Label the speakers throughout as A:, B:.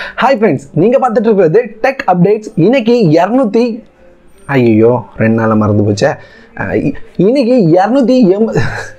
A: hi friends நீங்கள் பார்த்துட்டு இருக்கிறது டெக் அப்டேட்ஸ் இன்னைக்கு இரநூத்தி ஐயோ ரெண்டு நாளாக மறந்து போச்சே அஹ் இ- இன்னைக்கு இரநூத்தி எண்பது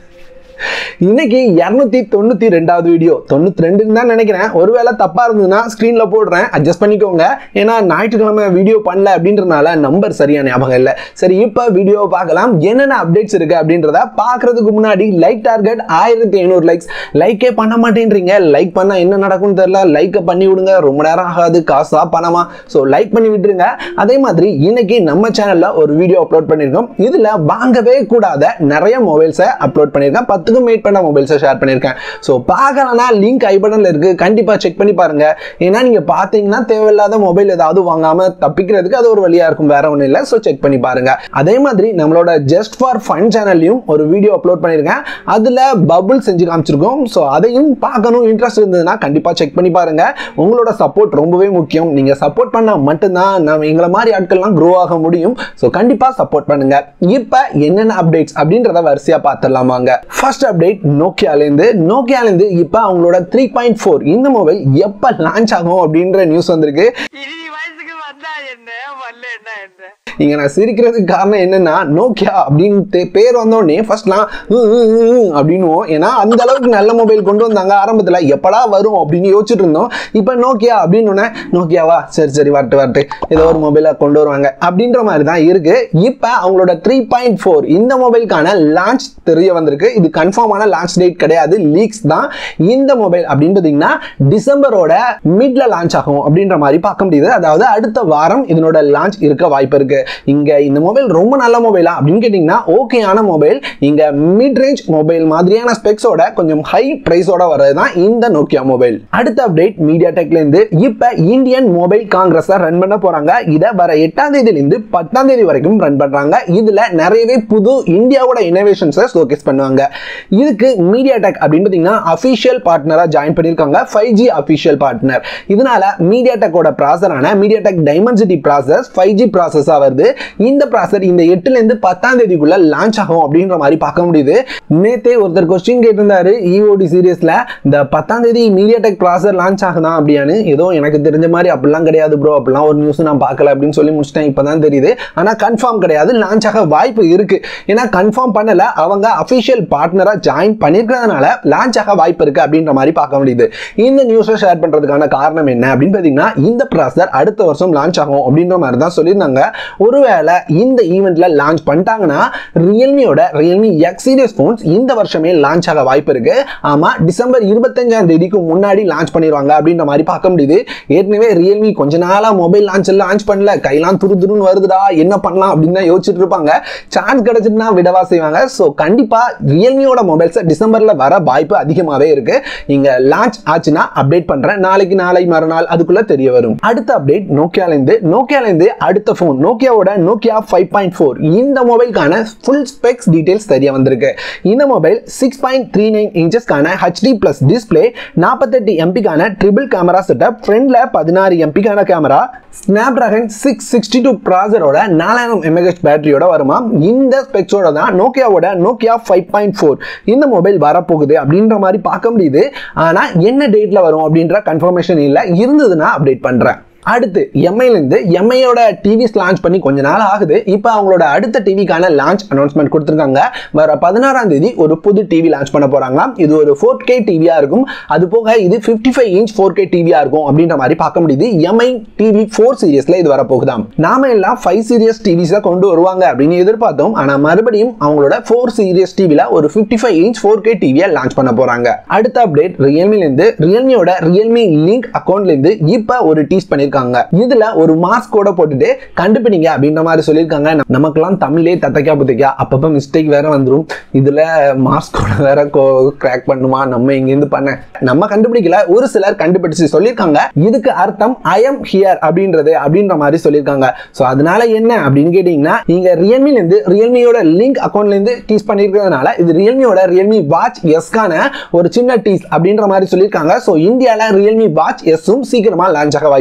A: இன்னைக்கு இரநூத்தி தொண்ணூற்றி ரெண்டாவது வீடியோ தொண்ணூற்றி ரெண்டுன்னு தான் நினைக்கிறேன் ஒருவேளை தப்பாக இருந்ததுன்னா ஸ்க்ரீனில் போடுறேன் அட்ஜஸ்ட் பண்ணிக்கோங்க ஏன்னா ஞாயிற்றுக்கிழமை வீடியோ பண்ணல அப்படின்றனால நம்பர் சரியா ஞாபகம் இல்லை சரி இப்போ வீடியோ பார்க்கலாம் என்னென்ன அப்டேட்ஸ் இருக்குது அப்படின்றத பார்க்கறதுக்கு முன்னாடி லைக் டார்கெட் ஆயிரத்தி ஐநூறு லைக்ஸ் லைக்கே பண்ண மாட்டேன்றீங்க லைக் பண்ணால் என்ன நடக்கும்னு தெரியல லைக்கை பண்ணி விடுங்க ரொம்ப நேரம் ஆகாது காசா பணமா ஸோ லைக் பண்ணி விட்டுருங்க அதே மாதிரி இன்னைக்கு நம்ம சேனலில் ஒரு வீடியோ அப்லோட் பண்ணியிருக்கோம் இதில் வாங்கவே கூடாத நிறைய மொபைல்ஸை அப்லோட் பண்ணியிருக்கேன் பத்துக்கும் மேட் பண்ண மொபைல்ஸை ஷேர் பண்ணியிருக்கேன் ஸோ பார்க்கலன்னா லிங்க் ஐ பட்டனில் இருக்குது கண்டிப்பாக செக் பண்ணி பாருங்க ஏன்னா நீங்கள் பார்த்தீங்கன்னா தேவையில்லாத மொபைல் ஏதாவது வாங்காமல் தப்பிக்கிறதுக்கு அது ஒரு வழியாக இருக்கும் வேற ஒன்றும் இல்லை ஸோ செக் பண்ணி பாருங்க அதே மாதிரி நம்மளோட ஜஸ்ட் ஃபார் ஃபன் சேனல்லையும் ஒரு வீடியோ அப்லோட் பண்ணியிருக்கேன் அதில் பபுள் செஞ்சு காமிச்சிருக்கோம் ஸோ அதையும் பார்க்கணும் இன்ட்ரெஸ்ட் இருந்ததுன்னா கண்டிப்பாக செக் பண்ணி பாருங்க உங்களோட சப்போர்ட் ரொம்பவே முக்கியம் நீங்கள் சப்போர்ட் பண்ணால் மட்டும்தான் நம்ம எங்களை மாதிரி ஆட்கள்லாம் க்ரோ ஆக முடியும் ஸோ கண்டிப்பாக சப்போர்ட் பண்ணுங்க இப்போ என்னென்ன அப்டேட்ஸ் அப்படின்றத வரிசையாக பார்த்துடலாம் வாங்க ஃபர்ஸ்ட் அப்டேட் நோக்கியாலேருந்து நோக்கியாலேருந்து இப்போ அவங்களோட த்ரீ பாயிண்ட் ஃபோர் இந்த மொபைல் எப்போ லான்ச் ஆகும் அப்படின்ற நியூஸ் வந்திருக்கு
B: இனி வயசுக்கு வந்தா என்ன வரல என்ன என்ன
A: இங்க நான் சிரிக்கிறதுக்கு காரணம் என்னன்னா நோக்கியா அப்படின்னு தே- பேர் வந்தோடனே ஃபர்ஸ்ட்லாம் அப்படின்னுவோம் ஏன்னா அந்த அளவுக்கு நல்ல மொபைல் கொண்டு வந்தாங்க ஆரம்பத்தில் எப்படா வரும் அப்படின்னு யோசிச்சுட்டு இருந்தோம் இப்போ நோக்கியா அப்படின்னு உடனே நோக்கியாவா சரி சரி வரட்டு வரட்டு ஏதோ ஒரு மொபைலை கொண்டு வருவாங்க அப்படின்ற மாதிரி தான் இருக்கு இப்போ அவங்களோட த்ரீ பாயிண்ட் ஃபோர் இந்த மொபைலுக்கான லான்ச் தெரிய வந்திருக்கு இது கன்ஃபார்மான லான்ச் டேட் கிடையாது லீக்ஸ் தான் இந்த மொபைல் அப்படின்னு பார்த்தீங்கன்னா டிசம்பரோட மிட்ல லான்ச் ஆகும் அப்படின்ற மாதிரி பார்க்க முடியுது அதாவது அடுத்த வாரம் இதனோட லான்ச் இருக்க வாய்ப்பு இருக்கு இங்க இந்த மொபைல் ரொம்ப நல்ல மொபைலா அப்படின்னு கேட்டிங்கன்னா ஓகேயான மொபைல் இங்க மிட் ரேஞ்ச் மொபைல் மாதிரியான ஸ்பெக்ஸோட கொஞ்சம் ஹை பிரைஸோட வர்றது தான் இந்த நோக்கியா மொபைல் அடுத்த அப்டேட் மீடியா டெக்ல இருந்து இப்ப இந்தியன் மொபைல் காங்கிரஸ் ரன் பண்ண போறாங்க இதை வர எட்டாம் தேதியில இருந்து பத்தாம் தேதி வரைக்கும் ரன் பண்றாங்க இதுல நிறையவே புது இந்தியாவோட இனோவேஷன்ஸை ஷோகேஸ் பண்ணுவாங்க இதுக்கு மீடியா டெக் அப்படின்னு பார்த்தீங்கன்னா அஃபிஷியல் பார்ட்னரா ஜாயின் பண்ணியிருக்காங்க ஃபைவ் ஜி அஃபிஷியல் பார்ட்னர் இதனால மீடியா டெக்கோட ப்ராசரான MediaTek Dimensity process five G ப்ராசஸாக வருது இந்த ப்ராசர் இந்த எட்டுல இருந்து பத்தாம் தேதிக்குள்ள லான்ச் ஆகும் அப்படின்ற மாதிரி பார்க்க முடியுது நேத்தே ஒருத்தர் கொஸ்டின் கேட்டிருந்தாரு இஓடி சீரியஸ்ல இந்த பத்தாம் தேதி மீடியா டெக் ப்ராசர் லான்ச் ஆகுதா அப்படியான்னு ஏதோ எனக்கு தெரிஞ்ச மாதிரி அப்படிலாம் கிடையாது ப்ரோ அப்படிலாம் ஒரு நியூஸ் நான் பார்க்கல அப்படின்னு சொல்லி முடிச்சிட்டேன் இப்பதான் தெரியுது ஆனா கன்ஃபார்ம் கிடையாது லான்ச் ஆக வாய்ப்பு இருக்கு ஏன்னா கன்ஃபார்ம் பண்ணல அவங்க அஃபிஷியல் பார்ட்னரா ஜாயின் பண்ணிருக்கிறதுனால லான்ச் ஆக வாய்ப்பு இருக்கு அப்படின்ற மாதிரி பார்க்க முடியுது இந்த நியூஸை ஷேர் பண்றதுக்கான காரணம் என்ன அப்படின்னு பார்த்தீங்கன்னா இந்த ப்ராசர் அடுத்த வருஷம் லான்ச் ஆகும் அப்படின்ற மாதிரி தான் சொல்லியிருந்தாங்க ஒருவேளை இந்த ஈவெண்ட்ல லான்ச் பண்ணிட்டாங்கன்னா ரியல்மியோட ரியல்மி எக்ஸ் சீரியஸ் ஃபோன்ஸ் இந்த வருஷமே லான்ச் ஆக வாய்ப்பு இருக்கு ஆமா டிசம்பர் இருபத்தஞ்சாம் தேதிக்கு முன்னாடி லான்ச் பண்ணிடுவாங்க அப்படின்ற மாதிரி பார்க்க முடியுது ஏற்கனவே ரியல்மி கொஞ்ச நாளா மொபைல் லான்ச் லான்ச் பண்ணல கையெல்லாம் துரு துருன்னு வருதுடா என்ன பண்ணலாம் அப்படின்னு தான் யோசிச்சுட்டு இருப்பாங்க சான்ஸ் கிடைச்சிட்டுனா விடவா செய்வாங்க ஸோ கண்டிப்பா ரியல்மியோட மொபைல்ஸ் டிசம்பர்ல வர வாய்ப்பு அதிகமாகவே இருக்கு இங்க லான்ச் ஆச்சுன்னா அப்டேட் பண்றேன் நாளைக்கு நாளை மறுநாள் அதுக்குள்ள தெரிய வரும் அடுத்த அப்டேட் நோக்கியாலேருந்து நோக்கியாலேருந்து அடுத்த ஃபோன் நோக்கியாவோட நோக்கியா ஃபைவ் பாயிண்ட் ஃபோர் இந்த மொபைலுக்கான ஃபுல் ஸ்பெக்ஸ் டீடைல்ஸ் தெரிய வந்திருக்கு இந்த mobile six point three nine இன்ச்சஸ்க்கான ஹெச்டி பிளஸ் டிஸ்பிளே நாற்பத்தெட்டு எம்பிக்கான ட்ரிபிள் கேமரா செட்டப் ஃப்ரண்ட்ல பதினாறு எம்பிக்கான camera Snapdragon six sixty two ப்ராசரோட நாலாயிரம் எம்ஏஹெச் பேட்டரியோட வருமா இந்த ஸ்பெக்ஸோட தான் நோக்கியாவோட நோக்கியா ஃபைவ் பாயிண்ட் ஃபோர் இந்த மொபைல் வரப்போகுது அப்படின்ற மாதிரி பார்க்க முடியுது ஆனால் என்ன டேட்ல வரும் அப்படின்ற கன்ஃபர்மேஷன் இல்லை இருந்ததுன்னா அப்டேட் பண்ணுறேன் அடுத்து எம்ஐலேருந்து எம்ஐயோட டிவிஸ் லான்ச் பண்ணி கொஞ்ச நாள் ஆகுது இப்போ அவங்களோட அடுத்த டிவிக்கான லான்ச் அனௌன்ஸ்மெண்ட் கொடுத்துருக்காங்க வர பதினாறாம் தேதி ஒரு புது டிவி லான்ச் பண்ண போறாங்களாம் இது ஒரு ஃபோர் கே டிவியாக இருக்கும் அது போக இது fifty five inch four K டிவியாக இருக்கும் அப்படின்ற மாதிரி பார்க்க முடியுது எம்ஐ டிவி ஃபோர் சீரியஸில் இது வரப்போகுதாம் நாம எல்லாம் ஃபைவ் சீரியஸ் டிவிஸை கொண்டு வருவாங்க அப்படின்னு எதிர்பார்த்தோம் ஆனால் மறுபடியும் அவங்களோட ஃபோர் சீரியஸ் டிவியில் ஒரு fifty five inch four K டிவியை லான்ச் பண்ண போறாங்க அடுத்த அப்டேட் ரியல்மிலேருந்து ரியல்மியோட ரியல்மி லிங்க் அக்கௌண்ட்லேருந்து இப்போ ஒரு டீஸ் பண்ணியிருக்காங்க இதுல ஒரு மாஸ்க் கூட போட்டுட்டு கண்டுபிடிங்க அப்படின்ற மாதிரி சொல்லியிருக்காங்க நம்ம- நமக்கெல்லாம் தமிழே தத்தைக்கா புத்தைக்கா அப்பப்போ மிஸ்டேக் வேற வந்துரும் இதுல மாஸ்கோட வேற கிராக் பண்ணுமா நம்ம இங்கேருந்து பண்ண நம்ம கண்டுபிடிக்கல ஒரு சிலர் கண்டுபிடிச்சு சொல்லியிருக்காங்க இதுக்கு அர்த்தம் ஐ எம் ஹியர் அப்படின்றது அப்படின்ற மாதிரி சொல்லியிருக்காங்க ஸோ அதனால என்ன அப்படின்னு கேட்டிங்கன்னா நீங்க ரியல்மில இருந்து ரியல்மியோட லிங்க் அக்கௌண்ட்ல இருந்து டீஸ் பண்ணியிருக்கிறதுனால இது ரியல்மியோட ரியல்மி வாட்ச் எஸ்க்கான ஒரு சின்ன டீஸ் அப்படின்ற மாதிரி சொல்லியிருக்காங்க ஸோ இந்தியாவில் ரியல்மி வாட்ச் எஸ்ஸும் சீக்கிரமா லான்ச் ஆக வாய்ப்பு இருக்கு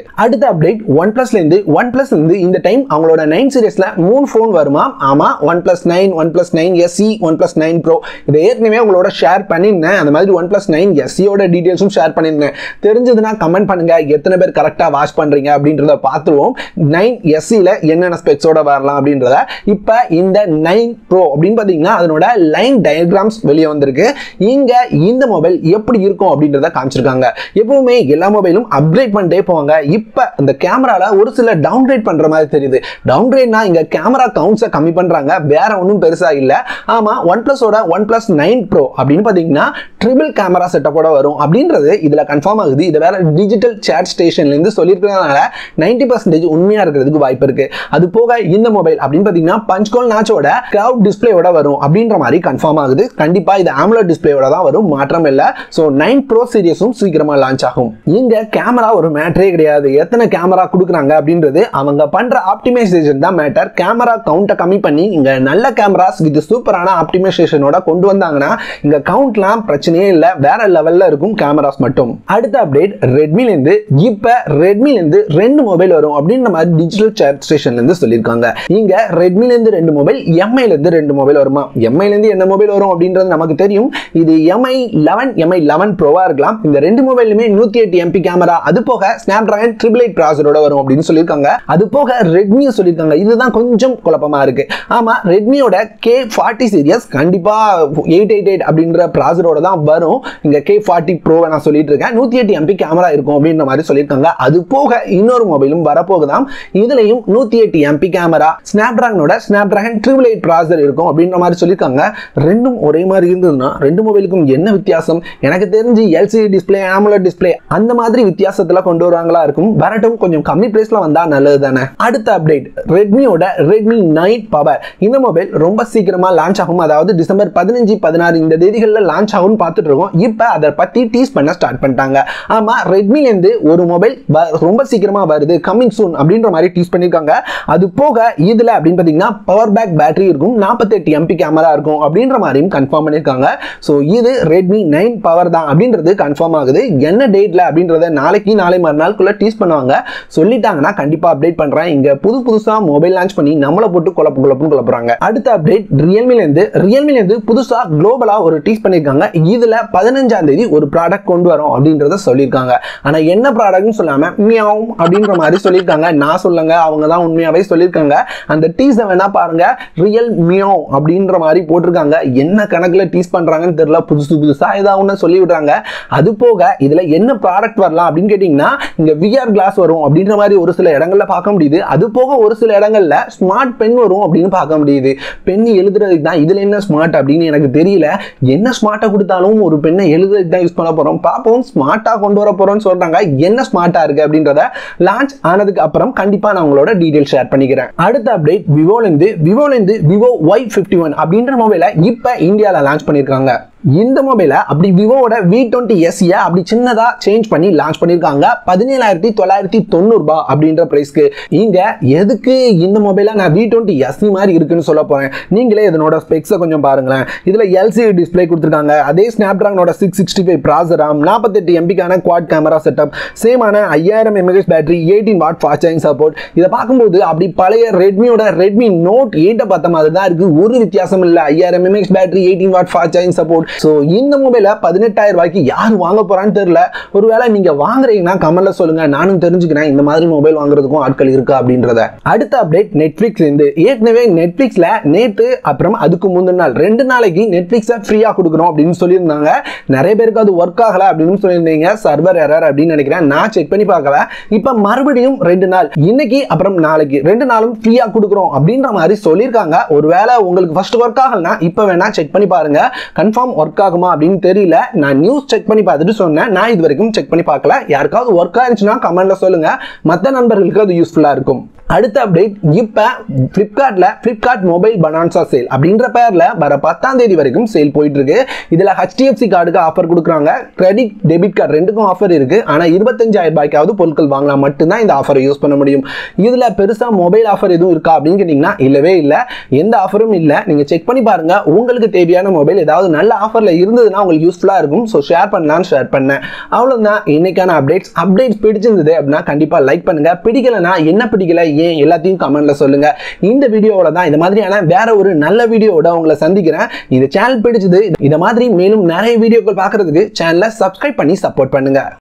A: அடுத்த அப்டேட் ஒன் பிளஸ்ல இருந்து ஒன் பிளஸ் இருந்து இந்த டைம் அவங்களோட நைன் சீரிஸ்ல மூணு ஃபோன் வருமா ஆமா OnePlus nine OnePlus nine SE OnePlus nine pro இதை ஏற்கனவே உங்களோட ஷேர் பண்ணியிருந்தேன் அந்த மாதிரி ஒன் பிளஸ் நைன் எஸ்சியோட டீடைல்ஸும் ஷேர் பண்ணியிருந்தேன் தெரிஞ்சதுன்னா கமெண்ட் பண்ணுங்க எத்தனை பேர் கரெக்டாக வாட்ச் பண்றீங்க அப்படின்றத பார்த்துருவோம் நைன் எஸ்சியில் என்னென்ன ஸ்பெக்ஸோட வரலாம் அப்படின்றத இப்போ இந்த நைன் ப்ரோ அப்படின்னு பார்த்தீங்கன்னா அதனோட லைன் டயக்ராம்ஸ் வெளியே வந்திருக்கு இங்க இந்த மொபைல் எப்படி இருக்கும் அப்படின்றத காமிச்சிருக்காங்க எப்பவுமே எல்லா மொபைலும் அப்கிரேட் பண்ணிட்டே போவாங்க இப்போ இந்த கேமரால ஒரு சில டவுன்கிரேட் பண்ற மாதிரி தெரியுது டவுன்கிரேட்னா இங்க கேமரா கவுண்ட்ஸை கம்மி பண்றாங்க வேற ஒன்றும் பெருசா இல்ல ஆமா ஒன் பிளஸோட ஒன் பிளஸ் நைன் ப்ரோ அப்படின்னு பார்த்தீங்கன்னா ட்ரிபிள் கேமரா செட்டப்போட வரும் அப்படின்றது இதுல கன்ஃபார்ம் ஆகுது இது வேற டிஜிட்டல் சேட் ஸ்டேஷன்ல இருந்து சொல்லியிருக்கிறதுனால நைன்டி பர்சன்டேஜ் உண்மையா இருக்கிறதுக்கு வாய்ப்பு இருக்கு அது போக இந்த மொபைல் அப்படின்னு பார்த்தீங்கன்னா பஞ்ச்கோல் நாச்சோட கிளவுட் டிஸ்பிளேயோட வரும் அப்படின்ற மாதிரி கன்ஃபார்ம் ஆகுது கண்டிப்பா இது ஆம்லர் டிஸ்பிளேயோட தான் வரும் மாற்றம் இல்லை ஸோ நைன் ப்ரோ சீரியஸும் சீக்கிரமா லான்ச் ஆகும் இங்க கேமரா ஒரு மேட்டரே கிடையாது எத்தனை கேமரா கொடுக்குறாங்க அப்படின்றது அவங்க பண்ற ஆப்டிமைசேஷன் தான் மேட்டர் கேமரா கவுண்ட்டை கம்மி பண்ணி இங்க நல்ல கேமராஸ் இது சூப்பரான ஆப்டிமைசேஷனோட கொண்டு வந்தாங்கன்னா இங்க கவுண்ட்லாம் பிரச்சனையே இல்லை வேற லெவல்ல இருக்கும் கேமராஸ் மட்டும் அடுத்த அப்டேட் ரெட்மில இருந்து இப்ப ரெட்மில இருந்து ரெண்டு மொபைல் வரும் அப்படின்ற மாதிரி டிஜிட்டல் சேட் ஸ்டேஷன்ல இருந்து சொல்லியிருக்காங்க இங்க ரெட்மில இருந்து ரெண்டு மொபைல் எம்ஐல இருந்து ரெண்டு மொபைல் வருமா எம்ஐல இருந்து என்ன மொபைல் வரும் அப்படின்றது நமக்கு தெரியும் இது எம்ஐ லெவன் எம்ஐ லெவன் ப்ரோவா இருக்கலாம் இந்த ரெண்டு மொபைலுமே நூத்தி எட்டு எம்பி கேமரா அது போக ஸ்னாப் டிராகன் ட்ரிபிள் எயிட் ப்ராசரோட வரும் அப்படின்னு சொல்லியிருக்காங்க அது போக ரெட்மியும் சொல்லியிருக்காங்க இதுதான் கொஞ்சம் குழப்பமா இருக்கு ஆமா ரெட்மியோட கே ஃபார்ட்டி சீரியஸ் கண்டிப்பா எயிட் எயிட் எயிட் அப்படின்ற ப்ராசரோட தான் வரும் இங்க கே ஃபார்ட்டி ப்ரோவை நான் சொல்லிட்டு இருக்கேன் நூத்தி எட்டு எம்பி கேமரா இருக்கும் அப்படின்ற மாதிரி சொல்லியிருக்காங்க அது போக இன்னொரு மொபைலும் வரப்போகுதாம் இதுலயும் நூத்தி எட்டு எம்பி கேமரா ஸ்னாப் டிராகனோட Snapdragon triple eight processor இருக்கும் அப்படின்ற மாதிரி சொல்லியிருக்காங்க ரெண்டும் ஒரே மாதிரி இருந்ததுன்னா ரெண்டு மொபைலுக்கும் என்ன வித்தியாசம் எனக்கு தெரிஞ்சு எல்சிடி டிஸ்பிளே ஆமுலர் டிஸ்பிளே அந்த மாதிரி வித்தியாசத்துல கொண்டு வருவாங்களா இருக்கும் வரட்டும் கொஞ்சம் கம்மி பிரைஸ்ல வந்தா நல்லது தானே அடுத்த அப்டேட் ரெட்மியோட ரெட்மி நைன் பவர் இந்த மொபைல் ரொம்ப சீக்கிரமா லான்ச் ஆகும் அதாவது டிசம்பர் பதினஞ்சு பதினாறு இந்த தேதிகளில் லான்ச் ஆகும்னு பார்த்துட்டு இருக்கோம் இப்போ அதை பத்தி டீஸ் பண்ண ஸ்டார்ட் பண்ணிட்டாங்க ஆமா ரெட்மில இருந்து ஒரு மொபைல் ரொம்ப சீக்கிரமா வருது கம்மிங் சூன் அப்படின்ற மாதிரி டீஸ் பண்ணிருக்காங்க அது போக இதுல அப்படின்னு பாத்தீங்கன்னா பவர் பேக் பேட்டரி இருக்கும் நாற்பத்தெட்டு எம்பி கேமரா இருக்கும் அப்படின்ற மாதிரியும் கன்ஃபார்ம் பண்ணியிருக்காங்க ஸோ இது ரெட்மி நைன் பவர் தான் அப்படின்றது கன்ஃபார்ம் ஆகுது என்ன டேட்ல அப்படின்றத நாளைக்கு நாளை மறுநாளுக்குள்ள டீஸ் பண்ணுவாங்க சொல்லிட்டாங்கன்னா கண்டிப்பா அப்டேட் பண்றேன் இங்க புது புதுசா மொபைல் லான்ச் பண்ணி நம்மளை போட்டு குழப்பு குழப்புன்னு குழப்புறாங்க அடுத்த அப்டேட் ரியல்மில இருந்து ரியல்மில இருந்து புதுசா குளோபலா ஒரு டீஸ் பண்ணிருக்காங்க இதுல பதினஞ்சாம் தேதி ஒரு ப்ராடக்ட் கொண்டு வரோம் அப்படின்றத சொல்லியிருக்காங்க ஆனா என்ன ப்ராடக்ட்னு சொல்லாம மியாவும் அப்படின்ற மாதிரி சொல்லியிருக்காங்க நான் சொல்லுங்க அவங்க தான் உண்மையாவே சொல்லியிருக்காங்க அந்த டீஸை வேணா பாருங்க ரியல் மியோ அப்படின்ற மாதிரி போட்டிருக்காங்க என்ன கணக்குல டீஸ் பண்றாங்கன்னு தெரியல புதுசு புதுசா ஏதாவது ஒன்று சொல்லி விடுறாங்க அது போக இதுல என்ன ப்ராடக்ட் வரலாம் அப்படின்னு கேட்டீங்கன்னா இங்க விஆர் கிளாஸ் வரும் அப்படின்ற மாதிரி ஒரு சில இடங்கள்ல பார்க்க முடியுது அது போக ஒரு சில இடங்கள்ல ஸ்மார்ட் பென் வரும் அப்படின்னு பார்க்க முடியுது பென் எழுதுறதுக்கு தான் இதுல என்ன ஸ்மார்ட் அப்படின்னு எனக்கு தெரியல என்ன ஸ்மார்ட்டா கொடுத்தாலும் ஒரு பெண்ணை எழுதுறதுக்கு தான் யூஸ் பண்ண போறோம் பார்ப்போம் ஸ்மார்ட்டா கொண்டு வர போறோம்னு சொல்றாங்க என்ன ஸ்மார்ட்டா இருக்கு அப்படின்றத லான்ச் ஆனதுக்கு அப்புறம் கண்டிப்பா நான் உங்களோட டீடைல் ஷேர் பண்ணிக்கிறேன் அடுத்த அப்டேட் விவோல இருந்து விவோல இருந்து விவோ ஒய் ஃபிஃப்டி ஒன் அப்படின்ற மொபைலை இப்ப இந்தியால லான்ச் பண்ணிருக்காங்க இந்த மொபைலை அப்படி விவோவோட வி டுவெண்ட்டி எஸ்சியை அப்படி சின்னதாக சேஞ்ச் பண்ணி லான்ச் பண்ணியிருக்காங்க பதினேழாயிரத்தி தொள்ளாயிரத்தி தொண்ணூறுபா அப்படின்ற ப்ரைஸ்க்கு இங்க எதுக்கு இந்த மொபைலை நான் வி டுவெண்ட்டி எஸ்சி மாதிரி இருக்குன்னு சொல்ல போறேன் நீங்களே இதனோட ஸ்பெக்ஸை கொஞ்சம் பாருங்களேன் இதில் எல்சிடி டிஸ்பிளே கொடுத்துருக்காங்க அதே ஸ்னாப் ட்ராகனோட சிக்ஸ் சிக்ஸ்டி ஃபைவ் ப்ராசராம் நாற்பத்தெட்டு எம்பிக்கான குவாட் கேமரா செட்டப் சேமான ஐயாயிரம் mAh battery eighteen watt fast charging support இதை பார்க்கும்போது அப்படி பழைய ரெட்மியோட ரெட்மி நோட் எயிட்டை பார்த்த மாதிரி தான் இருக்கு ஒரு வித்தியாசம் இல்லை ஐயாயிரம் mAh battery eighteen watt fast charging support so இந்த மொபைலை பதினெட்டாயிரம் ரூபாய்க்கு யார் வாங்க போறான்னு தெரியல ஒருவேளை நீங்க வாங்குறீங்கன்னா கமெண்ட்ல சொல்லுங்க நானும் தெரிஞ்சுக்கிறேன் இந்த மாதிரி மொபைல் வாங்குறதுக்கும் ஆட்கள் இருக்கா அப்படின்றத அடுத்த அப்டேட் நெட்ஃபிளிக்ஸ் இருந்து ஏற்கனவே நெட்ஃபிளிக்ஸ்ல நேற்று அப்புறம் அதுக்கு முந்தின நாள் ரெண்டு நாளைக்கு நெட்ஃபிளிக்ஸை ஃப்ரீயா கொடுக்குறோம் அப்படின்னு சொல்லியிருந்தாங்க நிறைய பேருக்கு அது ஒர்க் ஆகல அப்படின்னு சொல்லியிருந்தீங்க சர்வர் எரர் அப்படின்னு நினைக்கிறேன் நான் செக் பண்ணி பார்க்கல இப்போ மறுபடியும் ரெண்டு நாள் இன்னைக்கு அப்புறம் நாளைக்கு ரெண்டு நாளும் ஃப்ரீயா கொடுக்குறோம் அப்படின்ற மாதிரி சொல்லியிருக்காங்க ஒருவேளை உங்களுக்கு ஃபர்ஸ்ட் ஒர்க் ஆகலனா இப்போ வேணா செக் பண்ணி பாருங்க கன்ஃபார்ம் ஒர்க் ஆகுமா அப்படின்னு தெரியல நான் நியூஸ் செக் பண்ணி பார்த்துட்டு சொன்னேன் நான் இது வரைக்கும் செக் பண்ணி பார்க்கல யாருக்காவது ஒர்க் ஆயிருச்சுன்னா கமெண்ட்ல சொல்லுங்க மற்ற நண்பர்களுக்கு அது யூஸ்ஃபுல்லா இருக்கும் அடுத்த அப்டேட் இப்போ ஃப்ளிப்கார்ட்டில் ஃப்ளிப்கார்ட் மொபைல் பனான்சா சேல் அப்படின்ற பேரில் வர பத்தாம் தேதி வரைக்கும் சேல் போயிட்டு இருக்கு இதில் ஹெச்டிஎஃப்சி கார்டுக்கு ஆஃபர் கொடுக்குறாங்க கிரெடிட் டெபிட் கார்டு ரெண்டுக்கும் ஆஃபர் இருக்கு ஆனால் இருபத்தஞ்சாயிரம் ரூபாய்க்காவது பொருட்கள் வாங்கினா மட்டும்தான் இந்த ஆஃபரை யூஸ் பண்ண முடியும் இதில் பெருசாக மொபைல் ஆஃபர் எதுவும் இருக்கா அப்படின்னு கேட்டிங்கன்னா இல்லவே இல்லை எந்த ஆஃபரும் இல்லை நீங்கள் செக் பண்ணி பாருங்க உங்களுக்கு தேவையான மொபைல் ஏதாவது நல்ல ஆஃபரில் இருந்ததுன்னா உங்களுக்கு யூஸ்ஃபுல்லாக இருக்கும் ஸோ ஷேர் பண்ணலான்னு ஷேர் பண்ணேன் அவ்வளோதான் இன்னைக்கான அப்டேட்ஸ் அப்டேட்ஸ் பிடிச்சிருந்தது அப்படின்னா கண்டிப்பாக லைக் பண்ணுங்க பிடிக்கலனா என்ன பிடிக்கல ஏன் எல்லாத்தையும் கமெண்ட்ல சொல்லுங்க இந்த வீடியோவில் தான் இந்த மாதிரியான வேற ஒரு நல்ல வீடியோவோட உங்களை சந்திக்கிறேன் இந்த சேனல் பிடிச்சது இந்த மாதிரி மேலும் நிறைய வீடியோக்கள் பார்க்கறதுக்கு சேனலை சப்ஸ்கிரைப் பண்ணி சப்போர்ட் பண்ணுங்க